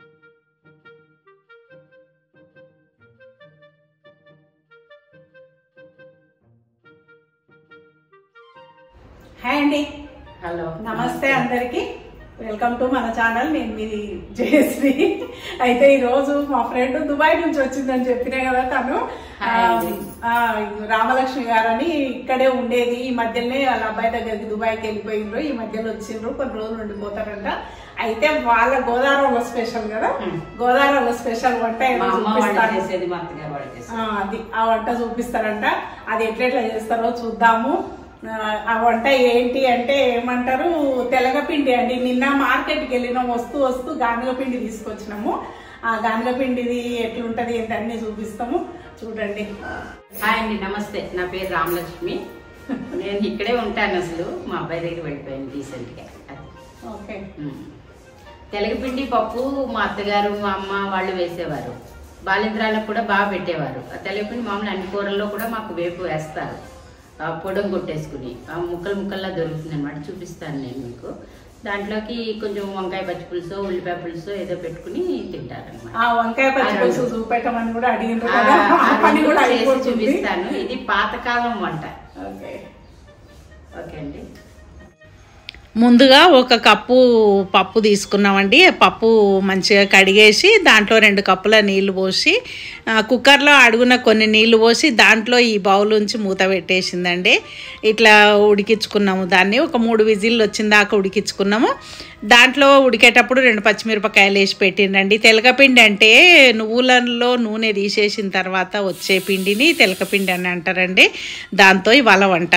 Hi అండి hello నమస్తే అందరికి వెల్కమ్ టు మన ఛానల్ నేను మీ జయశ్రీ అయితే ఈ రోజు మా ఫ్రెండ్ దుబాయ్ నుంచి వచ్చిందని చెప్పినా కదా తను ఆ, హాయ్ అండి. ఆ, రామలక్ష్మి గారని ఇక్కడే ఉండేది ఈ మధ్యలోనే వాళ్ళ అబ్బాయి దగ్గరికి దుబాయ్కి వెళ్ళిపోయిండ్రు ఈ మధ్యలో వచ్చిండ్రు కొన్ని రోజులు ఉండిపోతారంట అయితే వాళ్ళ గోదావరిలో స్పెషల్ కదా Hmm. గోదావరిలో స్పెషల్ వంట ఏదో మా అమ్మ వాళ్ళు చూపిస్తాను. చేసేది మా అత్తగారు వాళ్ళు చేసేది ఆ, అది ఆ వంట చూపిస్తారంట అది ఎట్లెట్లా చేస్తారో చూద్దాము ఆ, ఆ వంట ఏంటి అంటే ఏమంటారు తెలగపిండి అండి నిన్న మార్కెట్కి వెళ్ళినాం వస్తూ వస్తూ గానుగపిండి తీసుకొచ్చినాము ఆ గానుగపిండిది ఎట్లుంటది ఏంటి అన్ని చూపిస్తాము చూడండి హాయ్ అండి నమస్తే నా పేరు రామలక్ష్మి నేను ఇక్కడే ఉంటాను అసలు మా అబ్బాయి దగ్గర వెళ్ళిపోయాను రీసెంట్ గా అది. ఓకే ఉమ్. తెలగపిండి పప్పు మా అత్తగారు మా అమ్మ వాళ్ళు వేసేవారు బాలింద్రాలకు కూడా బాగా పెట్టేవారు ఆ తెలగపిండి మామూలు అన్ని కూరల్లో కూడా మాకు వేపు వేస్తారు ఆ పొడం కొట్టేసుకుని ఆ ముక్కలు ముక్కల్లా దొరుకుతుంది అనమాట చూపిస్తాను నేను మీకు దాంట్లోకి కొంచెం వంకాయ పచ్చి పులుసు ఉల్లిపాయ పులుసు ఏదో పెట్టుకుని తింటారనమాట ఆ వంకాయ పచ్చి ఆ పులుసు రెండు. చూపెట్టమని కూడా అడిగిండ్రు ఆ, కదా ఆ ఆ పని రెండు కూడా చేసి అయిపోతుంది చూపిస్తాను ఇది పాతకాలం వంట ఓకే ఓకే అండి ముందుగా ఒక కప్పు పప్పు తీసుకున్నామండి పప్పు మంచిగా కడిగేసి దాంట్లో రెండు కప్పుల నీళ్లు పోసి ఆ, కుక్కర్లో అడుగున కొన్ని నీళ్లు పోసి దాంట్లో ఈ బౌల్ ఉంచి మూత పెట్టేసిందండి ఇట్లా ఉడికించుకున్నాము దాన్ని ఒక మూడు విజిల్లు వచ్చిన దాకా ఉడికించుకున్నాము దాంట్లో ఉడికేటప్పుడు రెండు పచ్చిమిరపకాయలు వేసి పెట్టిండండి తెలకపిండి అంటే నువ్వులలో నూనె తీసేసిన తర్వాత వచ్చే పిండిని తెలకపిండి అని అంటారండి దాంతో ఇవాళ వంట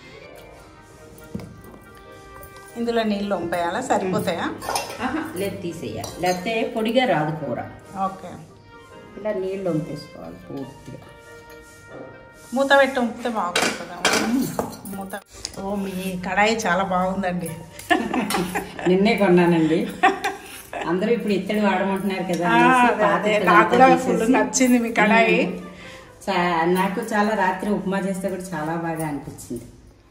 ఇందులో నీళ్ళు వంపేయాలా సరిపోతాయా ఆహా, లేదు తీసేయాలి లేకపోతే పొడిగా రాదు కూర ఓకే ఇలా నీళ్ళు వంపేసుకోవాలి పూర్తిగా మూత పెట్టి ఉంపితే బాగుంటుంది మూత ఓ మీ కడాయి చాలా బాగుందండి నిన్నే కొన్నానండి అందరూ ఇప్పుడు ఇత్తడి వాడమంటున్నారు కదా ఆ, అనేసి అదే, పాత అదే. ఇత్తడి నాకు అంతా కూడా తీసేసి, ఫుల్ నచ్చింది మీ కడాయి చా- నాకు చాలా రాత్రి ఉప్మా చేస్తే కూడా చాలా బాగా అనిపించింది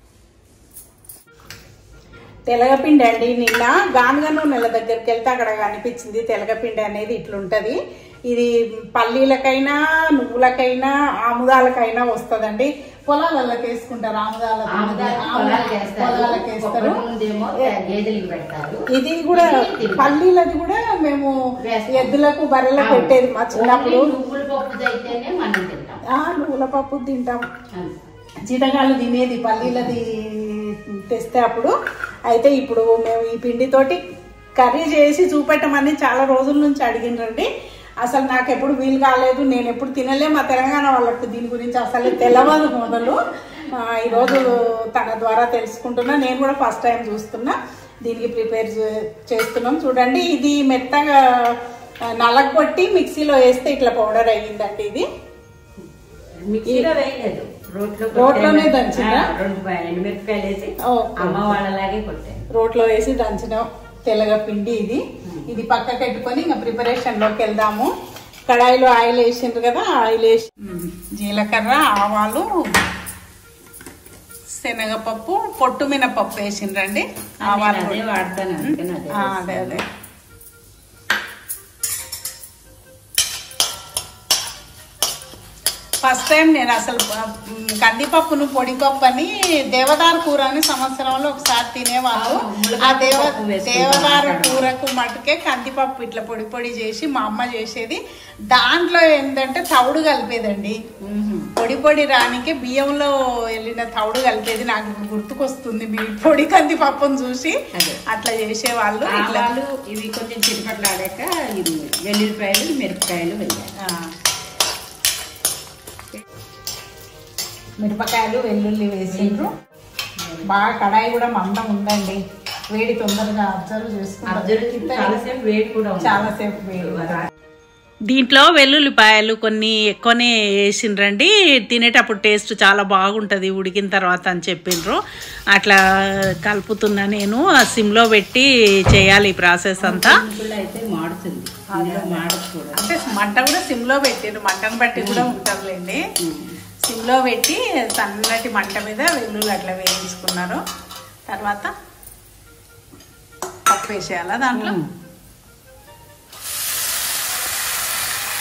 తెలగపిండి అండి నిన్న గానుగ నూనెల దగ్గరికి వెళ్తే అక్కడ కనిపించింది తెలగపిండి అనేది ఇట్లుంటది ఇది పల్లీలకైనా నువ్వులకైనా ఆముదాలకైనా వస్తదండి పొలాలకి వేసుకుంటారు ఆముదాల పొలాలు చేస్తారు. పొలాలకు వేస్తారు కొబ్బరి ముందేమో గేదెలకి పెడతారు ఇది కూడా పల్లీలది కూడా మేము వేస్తాం. ఎద్దులకు బర్రెలకు పెట్టేది మా చిన్నప్పుడు ఓన్లీ నువ్వుల పప్పు అయితేనే మనం తింటాం ఆ నువ్వుల పప్పు తింటాం అంతే. జీతగాళ్ళు తినేది పల్లీలది తెస్తే అప్పుడు అయితే ఇప్పుడు మేము ఈ పిండితోటి కర్రీ చేసి చూపెట్టమని చాలా రోజుల నుంచి అడిగినండి అసలు నాకు ఎప్పుడు వీలు కాలేదు నేను ఎప్పుడు తినలే మా తెలంగాణ వాళ్ళకి దీని గురించి అసలు తెలవదు మొదలు ఆ, ఈరోజు తన ద్వారా తెలుసుకుంటున్నా నేను కూడా ఫస్ట్ టైం చూస్తున్నా దీనికి ప్రిపేర్ చే- చేస్తున్నాం చూడండి ఇది మెత్తగా ఆ, నలగొట్టి మిక్సీలో వేస్తే ఇట్లా పౌడర్ అయ్యిందండి ఇది మిక్సీలో వేయలేదు రోట్లో రోట్లోనే కొట్టాను. దంచిందా? ఆ, రెండు ప- ఎండుమిరపకాయలు వేసి ఓకే. అమ్మ వాళ్ళలాగే కొట్టాను రోట్లో వేసి దంచిన తెల్లగపిండి ఇది ఇది పక్కకి పెట్టుకొని ఇంకా ప్రిపరేషన్ లోకి వెళ్దాము కడాయిలో ఆయిల్ వేసిండ్రు కదా ఆయిల్ వేసి జీలకర్ర ఆవాలు శనగపప్పు పొట్టు మినపప్పు వేసిండ్రండి ఆవాలు నేను అదే వాడతాను అందుకని అదే ఆ, అదే అదే ఫస్ట్ టైం నేను అసలు ఆ, మ్, కందిపప్పును పొడిపప్పు అని దేవదారు కూర అని సంవత్సరంలో ఒకసారి తినేవాళ్ళు అవును, ములగాకు ఆ దేవ పప్పు వేసుకుంటాం దేవదారు అక్కడ. కూరకు మటుకే కందిపప్పు ఇట్లా పొడి పొడి చేసి మా అమ్మ చేసేది దాంట్లో ఏంటంటే తవుడు కలిపేదండి మ్మ్. పొడి పొడి రానికి బియ్యంలో వెళ్ళిన తవుడు కలిపేది నాకు ఇప్పుడు గుర్తుకొస్తుంది మీ పొడి కందిపప్పును చూసి అదే. అట్లా చేసేవాళ్ళు ఇట్లా ఆవాలు ఇవి కొంచెం చిరుపట్లాడాక ఇవి వెల్లుల్లిపాయలు మిరపకాయలు వేయాలి ఆ. మిరపకాయలు వెల్లుల్లి వేసిండ్రు బాగా కడాయి కూడా మందం ఉందండి వేడి తొందరగా అబ్జర్వ్ అబ్జర్వ్ చేసుకుంటారు చాలాసేపు వేడి కూడా ఉంది. చాలాసేపు వేడి ఉంటుంది. దీంట్లో వెల్లుల్లిపాయలు కొన్ని ఎక్కువనే వేసిండ్రండి తినేటప్పుడు టేస్ట్ చాలా బాగుంటుంది ఉడికిన తర్వాత అని చెప్పిండ్రు అట్లా కలుపుతున్నా నేను ఆ సిమ్లో పెట్టి చేయాలి ఈ ప్రాసెస్ అంతా ఇందులో అయితే మాడుతుంది ఇందులో మాడదు కూడా అంటే మంట కూడా సిమ్లో పెట్టిండ్రు మంటను బట్టి కూడా ఉంటుందిలేండి సిమ్లో పెట్టి సన్నటి మంట మీద వెల్లుల్లి అట్లా వేయించుకున్నారు తర్వాత పప్పు వేసేయాలా దాంట్లో మ్మ్.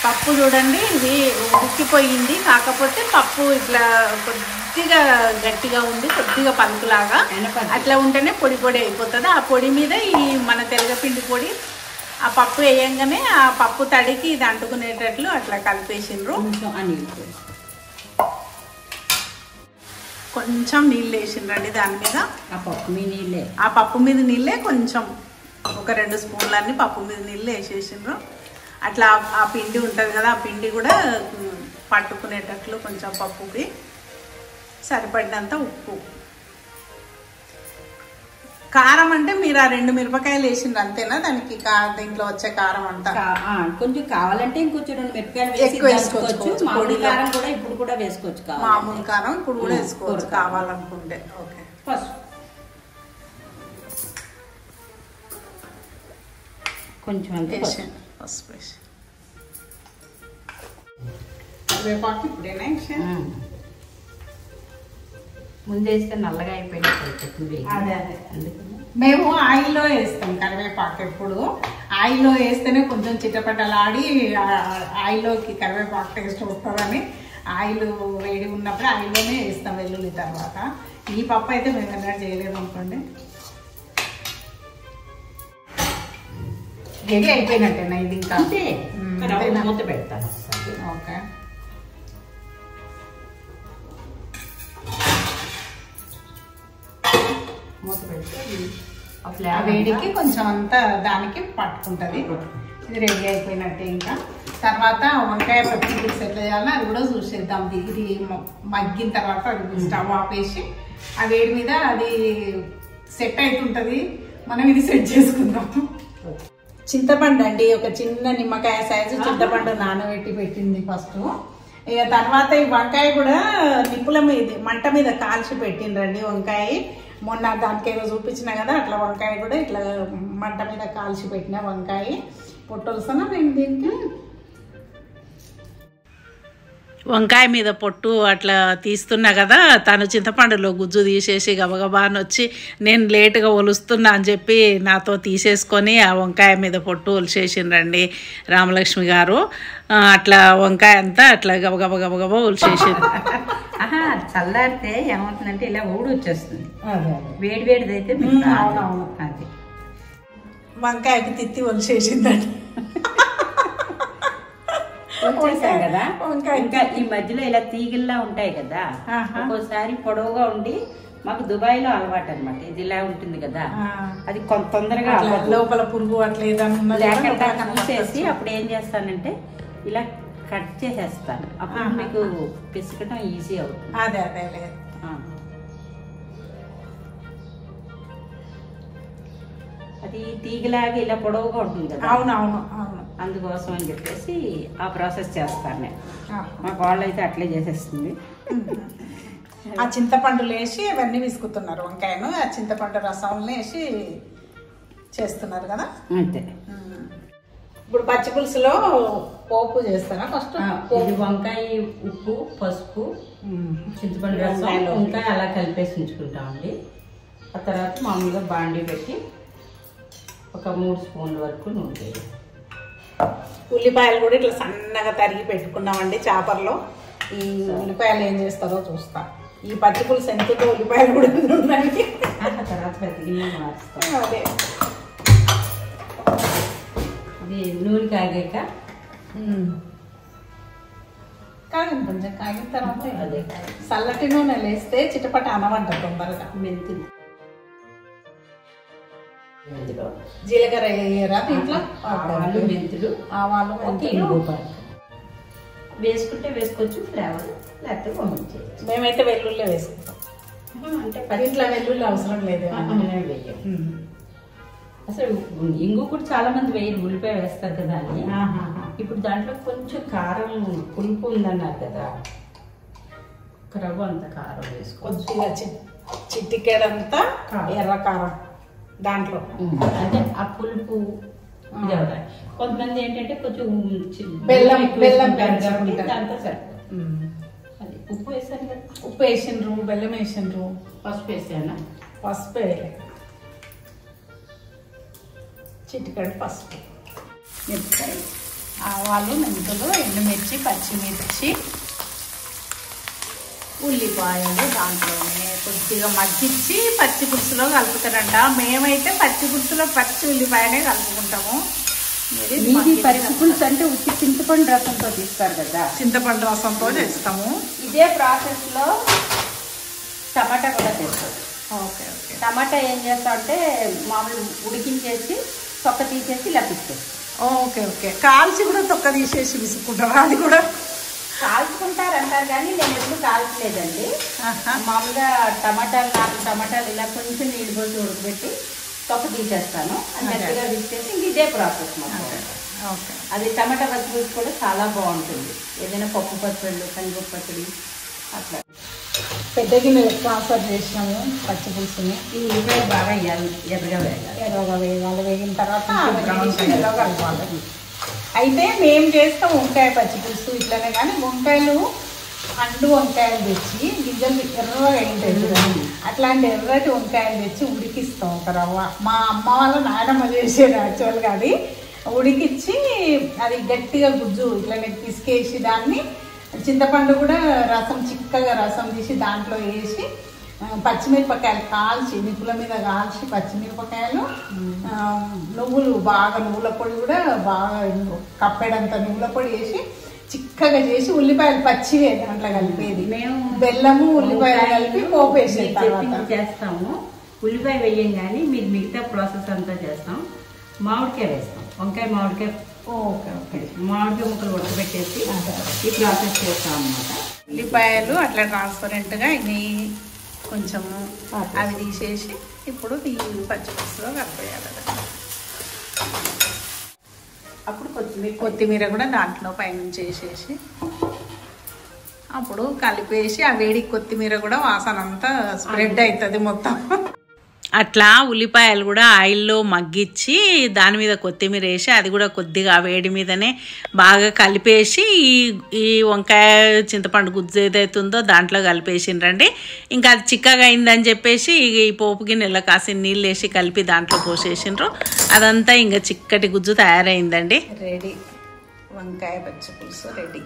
పప్పు చూడండి ఇది ఉక్కిపోయింది కాకపోతే పప్పు ఇట్లా కొద్దిగా గట్టిగా ఉంది కొద్దిగా పలుకులాగా ఎనపద్దు. అట్లా ఉంటేనే పొడి పొడి అయిపోతుంది ఆ పొడి మీద ఈ మన తెలగపిండి పొడి ఆ పప్పు వేయంగానే ఆ పప్పు తడికి ఇది అంటుకునేటట్లు అట్లా కలిపేసిండ్రు కొంచెం ఆ నీళ్ళు పోసి. కొంచెం నీళ్ళు వేసిండ్రండి దాని మీద ఆ పప్పు మీ నీళ్ళే ఆ పప్పు మీద నీళ్ళే కొంచెం ఒక రెండు స్పూన్లన్నీ పప్పు మీద నీళ్ళు వేసేసిండ్రు అట్లా ఆ- ఆ పిండి ఉంటుంది కదా ఆ పిండి కూడా ఉమ్, పట్టుకునేటట్లు కొంచెం పప్పుకి సరిపడినంత ఉప్పు కారం అంటే మీరు ఆ రెండు మిరపకాయలు వేసిండ్రు అంతేనా దానికి కా దీంట్లో వచ్చే కారం అంతా కా- ఆ, కొంచెం కావాలంటే ఇంకొంచెం రెండు మిరపకాయలు వేసి ఎక్కువ వేసుకోవచ్చు, దంచుకోవచ్చు. మామూలు పొడిలో. కారం కూడా ఇప్పుడు కూడా వేసుకోవచ్చు కావాలంటే. మామూలు కారం ఇప్పుడు కూడా ఉమ్, వేసుకోవచ్చు కూర కారం. కావాలనుకుంటే ఓకే పసుపు కొంచెం అంత పసుపు. వేసాను పసుపు వేసి వేపాకు ఇప్పుడేనా వేసాను ఆ. ముందేస్తే నల్లగా అయిపోయినట్టు అయిపోతుంది అదే, అదే. అందుకని మేము ఆయిల్లో వేస్తాం కరివేపాకు ఎప్పుడు ఆయిల్లో వేస్తేనే కొంచెం చిట్టపట్టలాడి ఆ- ఆయిల్లోకి కరివేపాకు టేస్ట్ వస్తుందని ఆయిల్ వేడి ఉన్నప్పుడు ఆయిల్లోనే వేస్తాం వెల్లుల్లి తర్వాత ఈ పప్పు అయితే మేము ఎన్నడూ చేయలేదు అనుకోండి రెడీ అయిపోయినట్టేనా ఇది ఇంకా అంతే ఉమ్, రవ్వ అంతేనా? మూత పెడతాను ఒకసారి. ఓకే మూత పెడితే ఆ ఆ ఫ్లేవర్ వేడికి కొంచెం అంతా దానికి పట్టుకుంటది ఇది రెడీ అయిపోయినట్టే ఇంకా తర్వాత వంకాయ పచ్చి పులుసు ఎట్లా చేయాలో అది కూడా చూసేద్దాం ఇది ఇది మ- మగ్గిన తర్వాత అది స్టవ్ ఆపేసి ఆ వేడి మీద అది సెట్ అవుతుంటది మనం ఇది సెట్ చేసుకుందాం చింతపండు అండి ఒక చిన్న నిమ్మకాయ సైజు చింతపండు నానబెట్టి పెట్టింది ఫస్ట్ ఇక తర్వాత ఈ వంకాయ కూడా నిప్పుల మీద మంట మీద కాల్చి పెట్టిండ్రండి వంకాయ మొన్న దానికి ఏదో చూపించిన కదా అట్లా వంకాయ కూడా ఇట్లా మంట మీద కాల్చి పెట్టిన వంకాయ పొట్టొలుస్తానా నేను దీనికి వంకాయ మీద పొట్టు అట్లా తీస్తున్నా కదా తను చింతపండులో గుజ్జు తీసేసి గబగబా అని వచ్చి నేను లేటుగా ఒలుస్తున్నా అని చెప్పి నాతో తీసేసుకొని ఆ వంకాయ మీద పొట్టు ఒలిసేసిండ్రండి రామలక్ష్మి గారు ఆ, అట్లా వంకాయ అంతా అట్లా గబగబ గబగబా ఒలిసేసింది ఆహా చల్లారితే ఏమవుతుందంటే ఇలా ఊడి వచ్చేస్తుంది అదే అదే వేడి వేడిది అయితే మీకు ఉమ్, రాదు. అవునవును. అది వంకాయకి తిత్తి ఒలిసేసిందండి వచ్చేసాం కదా వంకాయ. ఇంకా ఈ మధ్యలో ఇలా తీగిల్లా ఉంటాయి కదా ఆహా. ఒక్కోసారి పొడవుగా ఉండి మాకు దుబాయ్ లో అలవాటు అనమాట ఇది ఇలా ఉంటుంది కదా ఆ. అది కొంత తొందరగా అట్లా అవ్వదు. లోపల పురుగు అట్లా ఏదైనా ఉన్నా కూడా లేకుండా లోపల చూసేసి కనపడచ్చు. అప్పుడు ఏం చేస్తానంటే ఇలా కట్ చేసేస్తాను అప్పుడు ఆహా. మీకు పిసకటం ఈజీ అవుతుంది అదే అదే లేదు ఆ. అది తీగలాగా ఇలా పొడవుగా ఉంటుంది కదా అవునవును అవును అందుకోసం అని చెప్పేసి ఆ ప్రాసెస్ చేస్తాను నేను ఆ. మా కాళ్ళు అయితే అట్లే చేసేస్తుంది ఆ చింతపండులు వేసి అవన్నీ విసుకుతున్నారు వంకాయను ఆ చింతపండు రసంలో వేసి చేస్తున్నారు కదా అంతే ఇప్పుడు పచ్చి పులుసులో పోపు చేస్తారా ఫస్ట్ ఆ, ఇది వంకాయ ఉప్పు పసుపు చింతపండు రసం వంకాయలో. వంకాయ అలా కలిపేసి ఉంచుకుంటామండి ఆ తర్వాత మామూలుగా బాండీ పెట్టి ఒక మూడు స్పూన్ల వరకు నూనె వేయాలి. ఉల్లిపాయలు కూడా ఇట్లా సన్నగా తరిగి పెట్టుకున్నామండి చేపల్లో ఈ ఉల్లిపాయలు ఏం చేస్తారో చూస్తా ఈ పచ్చి పులుసు ఎంతతో ఉల్లిపాయలు కూడా ఉన్నాయి ఆ తర్వాత పెద్ద గిన్నె మారుస్తాం అదే ఇది నూనె కాగాక కాగిన కొంచెం కాగిన తర్వాత అదే చల్లటి నూనె వేస్తే చిటపట అనవంట తొందరగా మెంతులు ఇందులో జీలకర్ర వేయరా దీంట్లో ఆవాలు మెంతులు ఆవాలు ఒక మెంతులు. ఇంగు పలుకు. వేసుకుంటే వేసుకోవచ్చు ఫ్లేవర్ లేకపోతే పంపించేయచ్చు మేమైతే వెల్లుల్లి వేసుకుంటాం అంటే దీంట్లో వెల్లుల్లి అవసరం లేదు పచ్చి వేయం అసలు ఇంగు కూడా చాలా మంది వేయరు ఉల్లిపాయ వేస్తారు కదా అని ఇప్పుడు దాంట్లో కొంచెం కారం పులుపు ఉందన్నారు కదా ఒక రవ్వ అంత కారం వేసుకోవచ్చు కొద్దిగా చి- చిటికెడంతా కారం. ఎర్ర కారం దాంట్లో అంటే ఆ పులుపు ఇది అవుతాయి. కొంతమంది ఏంటంటే కొంచెం చి- బెల్లం- ఎక్కువ బెల్లం వేసుకుంటారు కాబట్టి పెంచుకుంటారు. దాంతో సరిపోతుంది అది ఉప్పు వేసాను కదా ఉప్పు వేసిండ్రు బెల్లం వేసిండ్రు పసుపు వేసాను పసుపు వేయలే చిటికెడు పసుపు మిరపకాయ ఆవాలు మెంతులు ఎండుమిర్చి పచ్చిమిర్చి ఉల్లిపాయలు దాంట్లోనే కొద్దిగా మగ్గించి పచ్చి పులుసులో కలుపుతారంట మేమైతే పచ్చి పులుసులో పచ్చి ఉల్లిపాయనే కలుపుకుంటాము మీరు మీది మగ్గించి పచ్చి పులుసు అంటే ఉత్తి చింతపండు రసంతో తీస్తారు కదా చింతపండు రసంతో చేస్తాము ఇదే ప్రాసెస్ లో టమాటా కూడా చేస్తారు ఓకే ఓకే టమాటా ఏం చేస్తా అంటే మామూలు ఉడికించేసి తొక్క తీసేసి ఇలా పిస్తారు ఓకే ఓకే కాల్చి కూడా తొక్క తీసేసి విసుక్కుంటారు అది కూడా కాల్చుకుంటారు అంటారు కానీ నేను ఎప్పుడు కాల్చలేదండి ఆహా. మామూలుగా టమాటాలు నాలుగు టమాటాలు ఇలా కొంచెం నీళ్ళు పోసి ఉడకబెట్టి తొక్క తీసేస్తాను అది అదే. మెత్తగా తీసేసి ఇంక ఇదే ప్రాసెస్ మాకు ఓకే అది టమాటా పచ్చిపులుసు కూడా చాలా బాగుంటుంది ఏదైనా పప్పు పచ్చళ్ళు కందిపప్పు పచ్చడి అట్లా పెద్ద గిన్నె ట్రాన్స్ఫర్ చేసినాము పచ్చి పులుసుని ఈ ఉల్లిపాయ బాగా ఎర్ర- ఎర్రగా వేయాలి ఎర్రగా వేగాలి వేగిన తర్వాత ఆ, ఇంకొక బ్రౌన్ నిమిషం కలర్. ఎర్రగా కలపాలి అయితే మేము చేస్తాం వంకాయ పచ్చి పులుసు ఇట్లనే కానీ వంకాయలు అండు వంకాయలు తెచ్చి గింజలు ఎర్రగా ఉంటాయి చూడండి అట్లాంటి ఎర్రటి వంకాయలు తెచ్చి ఉడికిస్తాం ఒక రవ్వ మా అమ్మ వాళ్ళ నాయనమ్మ చేసేది యాక్చువల్గా అది ఉడికిచ్చి అది గట్టిగా గుజ్జు ఇట్లనే పిసికేసి దాన్ని చింతపండు కూడా రసం చిక్కగా రసం తీసి దాంట్లో వేసి ఆ, పచ్చిమిరపకాయలు కాల్చి నిప్పుల మీద కాల్చి పచ్చిమిరపకాయలు ఆ, నువ్వులు బాగా నువ్వుల పొడి కూడా బాగా కప్పెడంత నువ్వుల పొడి వేసి చిక్కగా చేసి ఉల్లిపాయలు పచ్చివే దాంట్లో కలిపేది మేము బెల్లము ఉల్లిపాయలు కలిపి పోపు వేసేది మీరు తర్వాత చెప్పింది చేస్తాము ఉల్లిపాయ వేయం కానీ మీరు మిగతా ప్రాసెస్ అంతా చేస్తాం మామిడికాయ వేస్తాం వంకాయ మామిడికాయ ఓకే ఓకే మామిడికాయ ముక్కలు ఉడకబెట్టేసి అదే. ఈ ప్రాసెస్ చేస్తాం అన్నమాట ఉల్లిపాయలు అట్లా ట్రాన్స్పరెంట్గా నెయ్యి కొంచెము ఓకే. అవి తీసేసి ఇప్పుడు ఈ పచ్చిపులుసులో కలిపేయాలి అప్పుడు కొత్తిమీర కొత్తిమీర కూడా దాంట్లో పైనుంచి వేసేసి అప్పుడు కలిపేసి ఆ వేడి కొత్తిమీర కూడా వాసన అంతా స్ప్రెడ్ అవుతుంది మొత్తం అట్లా ఉల్లిపాయలు కూడా ఆయిల్లో మగ్గిచ్చి దాని మీద కొత్తిమీర వేసి అది కూడా కొద్దిగా ఆ వేడి మీదనే బాగా కలిపేసి ఈ ఈ వంకాయ చింతపండు గుజ్జు ఏదైతుందో దాంట్లో కలిపేసిండ్రండి ఇంకా అది చిక్కగా అయిందని చెప్పేసి ఇక ఈ పోపు గిన్నెలో కాసిన నీళ్ళు వేసి కలిపి దాంట్లో పోసేసిండ్రు అదంతా ఇంకా చిక్కటి గుజ్జు తయారైందండి రెడీ వంకాయ పచ్చి పులుసు రెడీ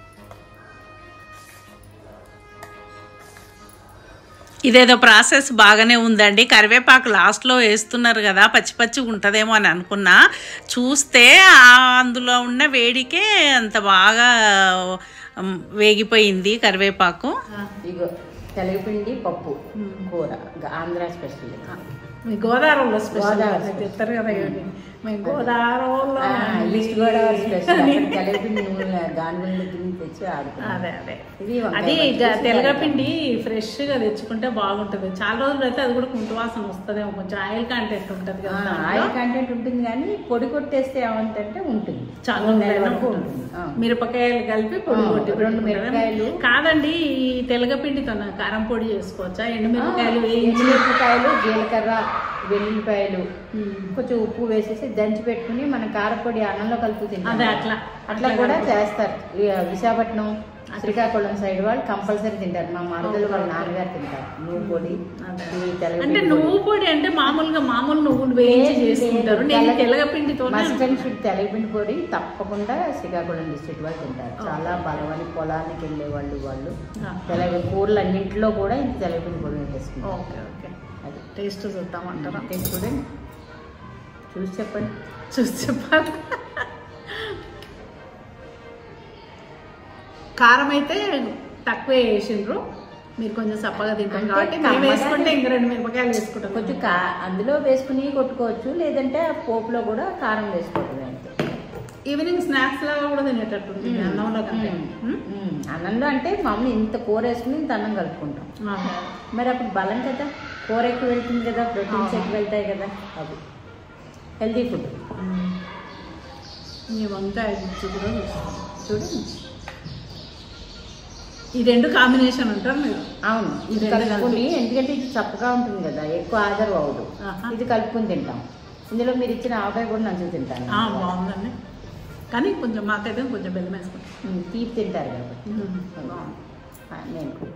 ఇదేదో ప్రాసెస్ బాగానే ఉందండి కరివేపాకు లాస్ట్లో వేస్తున్నారు కదా పచ్చి పచ్చిగా ఉంటుందేమో అని అనుకున్నా చూస్తే ఆ అందులో ఉన్న వేడికే అంత బాగా ఉమ్, వేగిపోయింది కరివేపాకు ఇగో తెలగపిండి పప్పు కూర గ- ఆంధ్ర స్పెషల్ మీ గోదావరిలో స్పెషల్ గోదావరి చెప్తారు కదా ఇవన్నీ. మేము గోదావరిలో ఈస్ట్ గోదావరి స్పెషల్ అక్కడ తెలగపిండి నూనె గానుగుల దగ్గర నుంచి తెచ్చి ఆడుకున్నాం అదే అదే ఇది వంకాయ అది పచ్చి ఇక పులుసు తెలగపిండి ఫ్రెష్ గా తెచ్చుకుంటే బాగుంటది చాలా రోజులు అయితే అది కూడా కుంటు వాసన వస్తుందేమో కొంచెం ఆయిల్ కంటెంట్ ఉంటది ఆ, కదా దాంట్లో. ఆయిల్ కంటెంట్ ఉంటుంది కానీ పొడి కొట్టేస్తే ఏమంటే ఉంటుంది చాలా మూడు నెలల నెలల వరకు ఉంటుంది. ఉంటుంది. ఆ. మిరపకాయలు కలిపి పొడి ఆ, కొట్టి రెండు పెట్టుకుంటారా? మిరపకాయలు. కాదండి ఈ తెలగపిండితో కారం పొడి చేసుకోవచ్చా ఎండుమిరపకాయలు వేయించి ఎండుమిరపకాయలు జీలకర్ర వెల్లుల్లిపాయలు కొంచెం ఉప్పు వేసేసి దంచి పెట్టుకుని మన కారపొడి అన్నంలో కలుపు తింటాం అదే అట్లా. అట్లా కూడా చేస్తారు ఈ విశాఖపట్నం శ్రీకాకుళం సైడ్ వాళ్ళు కంపల్సరీ తింటారు మా మరదలు వాళ్ళ నాన్నగారు తింటారు నువ్వు పొడి అదే. ఈ తెలగపిండి అంటే పొడి. నువ్వు పొడి అంటే మామూలుగా మామూలు నువ్వులు వేయించి లేదు, చేసుకుంటారు లేదు. నేను తెలగ- తెలగపిండితో మస్ట్ అండ్ షుడ్ తెలగపిండి పొడి తప్పకుండా శ్రీకాకుళం డిస్ట్రిక్ట్ వాళ్ళు తింటారు చాలా బలమని పొలానికి వెళ్ళే వాళ్ళు వాళ్ళు ఆ. తెలగ కూరలు అన్నింటిలో కూడా ఇంత తెలగపిండి పొడి వేసుకుంటారు ఓకే ఓకే అది టేస్ట్ చూద్దామంటారా టేస్ట్ చూడండి చూసి చెప్పండి చూసి చెప్పాలి కారం అయితే తక్కువే వేసిండ్రు మీరు కొంచెం సప్పగా తింటాం అంటే కాబట్టి మేము కమ్మగా వేసుకుంటే ఇంక రెండు మిరపకాయలు వేసుకుంటాం కొంచెం కా అందులో వేసుకుని కొట్టుకోవచ్చు లేదంటే ఆ పోపులో కూడా కారం వేసుకోవడం అంతే ఈవినింగ్ స్నాక్స్ లాగా కూడా తినేటట్టు ఉంటుంది అన్నంలో కంటే మ్మ్. మ్మ్. అన్నంలో అంటే మామూలు ఇంత కూర వేసుకుని ఇంత అన్నం కలుపుకుంటాం ఆహా. మరి అప్పుడు బలం కదా కూర ఎక్కువ వెళ్తుంది కదా ప్రోటీన్స్ ఎక్కువ వెళ్తాయి కదా అది హెల్తీ ఫుడ్ ఈ వంకాయ గుజ్జు కూడా చూస్తాం చూడండి ఈ రెండు కాంబినేషన్ అంటారు మీరు అవును ఇది రెండు కలుపుకుని ఎందుకంటే ఇది చప్పగా ఉంటుంది కదా ఎక్కువ ఆదరు అవ్వదు ఆహా. ఇది కలుపుకుని తింటాం ఇందులో మీరు ఇచ్చిన ఆవకాయ కూడా నంచుకు తింటాను ఆ, బాగుందండి కానీ కొంచెం మాకైతే కొంచెం బెల్లం వేసుకుంటాం మ్మ్. తీపి తింటారు కాబట్టి మ్మ్. బాగుంది ఆ, నేను కూడా.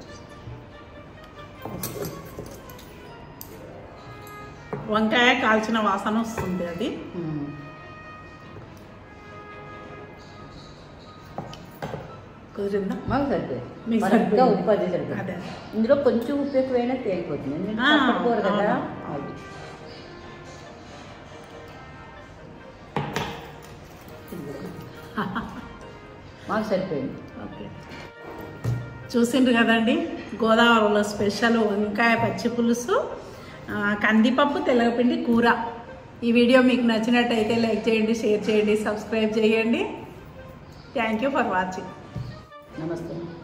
వంకాయ కాల్చిన వాసన వస్తుంది అది మ్మ్. కుదిరిందా మాకు సరిపోయింది మీకు కరెక్ట్గా సరిపోయింది. ఉప్పు అది సరిపోయింది అదే ఇందులో కొంచెం ఉప్పు ఎక్కువైనా తేలిపోతుంది ఎందుకంటే ఆ, చప్పటి కూర కదా అవును. అది మాకు సరిపోయింది ఓకే చూసిండ్రు కదండి గోదావరిలో స్పెషల్ వంకాయ పచ్చి పులుసు ఆ, కందిపప్పు తెల్లగపిండి కూర ఈ వీడియో మీకు నచ్చినట్టయితే లైక్ చేయండి షేర్ చేయండి సబ్స్క్రైబ్ చేయండి థ్యాంక్ యూ ఫర్ వాచింగ్ నమస్తే